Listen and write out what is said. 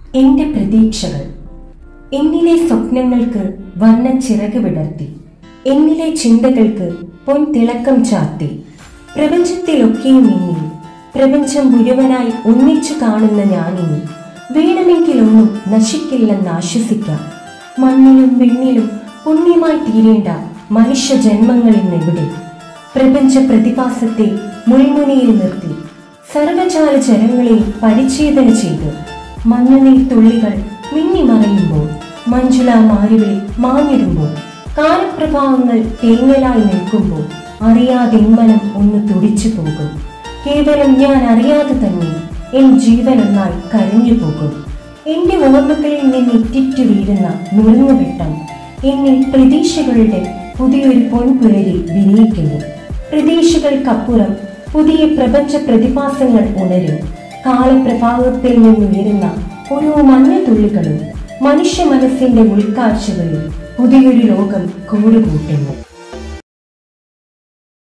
എന്റെ പ്രതീക്ഷകൾ എന്നിലെ സ്വപ്നങ്ങൾക്ക് വർണ്ണ ചിറക് വിടർത്തി എന്നിലെ ചിന്തകൾക്ക് പൊൻ തിളക്കം ചാർത്തി പ്രപഞ്ചത്തിലൊക്കെയും എന്നിൽ പ്രപഞ്ചം മുഴുവനായി ഒന്നിച്ചു കാണുന്ന ഞാനിനി വേണമെങ്കിലൊന്നും നശിക്കില്ലെന്ന് ആശ്വസിക്കാം മണ്ണിലും വിണ്ണിലും പുണ്യമായി തീരേണ്ട മനുഷ്യ ജന്മങ്ങൾ ഇന്നെവിടെ പ്രപഞ്ച പ്രതിഭാസത്തെ മുൾമുനയിൽ നിർത്തി സർവജാല ജനങ്ങളെ പരിച്ഛേദന ചെയ്ത് മഞ്ഞുനീർ തുള്ളികൾ മിന്നിമറയുമ്പോൾ മഞ്ജുള മാരുവിളി മാഞ്ഞിടുമ്പോൾ കാലപ്രഭാവങ്ങൾ തേങ്ങലായി നിൽക്കുമ്പോൾ അറിയാതെ മനം ഒന്ന് തുടിച്ചു പോകും കേവലം ഞാൻ അറിയാതെ തന്നെ എൻ ജീവനൊന്നായി കരഞ്ഞു പോകും എന്റെ ഓർമ്മകളിൽ നിന്ന് ഇറ്റിറ്റു വീഴുന്ന നുറുങ്ങുവെട്ടം എന്നിൽ പ്രതീക്ഷകളുടെ പുതിയൊരു പൊൻപുലരി വിരിയിക്കുന്നു പ്രതീക്ഷകൾക്കപ്പുറം പുതിയ പ്രപഞ്ച പ്രതിഭാസങ്ങൾ ഉണരും കാലപ്രഭാവത്തിൽ നിന്നുയരുന്ന ഓരോ മഞ്ഞത്തുള്ളികളും മനുഷ്യ മനസ്സിന്റെ ഉൾക്കാഴ്ചകളിൽ പുതിയൊരു ലോകം കൂടുകൂട്ടുന്നു